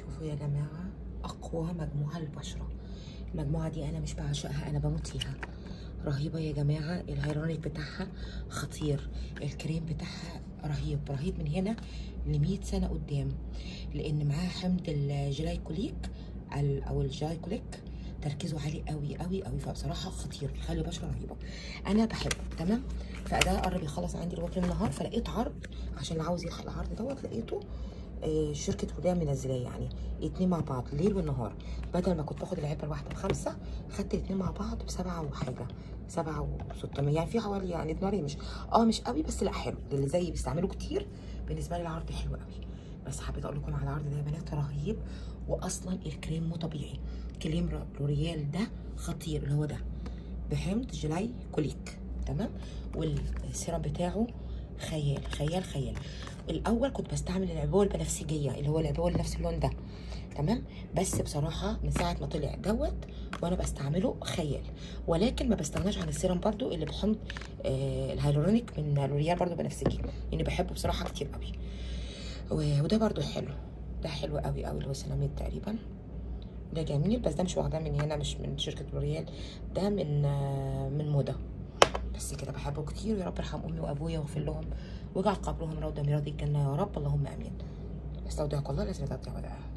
شوفوا يا جماعه اقوى مجموعه للبشره المجموعه دي انا مش بعشقها انا بموت فيها رهيبه يا جماعه الهيرونيك بتاعها خطير الكريم بتاعها رهيب رهيب من هنا ل 100 سنه قدام لان معاها حمض الجلايكوليك ال- او الجلايكوليك تركيزه عالي قوي قوي قوي فبصراحه خطير بيخلي البشره رهيبه انا بحبه تمام فده قرب يخلص عندي الوقت النهار فلقيت عرض عشان اللي عاوز يلحق العرض دوت لقيته آه، شركه وداع منزلاه يعني اتنين مع بعض الليل والنهار بدل ما كنت باخد العلبه الواحده بخمسه خدت الاتنين مع بعض بسبعه وحاجه سبعه وستمية يعني في حوالي يعني دماغي مش اه مش قوي بس لا حلو اللي زي بيستعملوا كتير بالنسبه لي العرض حلو قوي بس حبيت اقول لكم على العرض ده يا بنات رهيب واصلا الكريم مو طبيعي كريم لوريال ده خطير اللي هو ده بحمض جلاي كوليك تمام والسيرم بتاعه خيال خيال خيال الاول كنت بستعمل العبوه البنفسجيه اللي هو العبوه اللي نفس اللون ده تمام بس بصراحه من ساعه ما طلع دوت وانا بستعمله خيال ولكن ما بستغناش عن السيرم برضو اللي بحمض آه الهيالورونيك من لوريال برضو بنفسجي لاني بحبه بصراحه كتير قوي و- وده برضو حلو ده حلو قوي قوي اللي هو سيراميد تقريبا ده جميل بس ده مش واخداه من هنا مش من شركه لوريال ده من آه، من موضه بس كده بحبه كتير ويا رب يرحم امي وابويا ويغفر لهم واجعل قبرهم روضه من رياض الجنه يا رب اللهم امين استودعك الله الذي لا تضيع ودائعه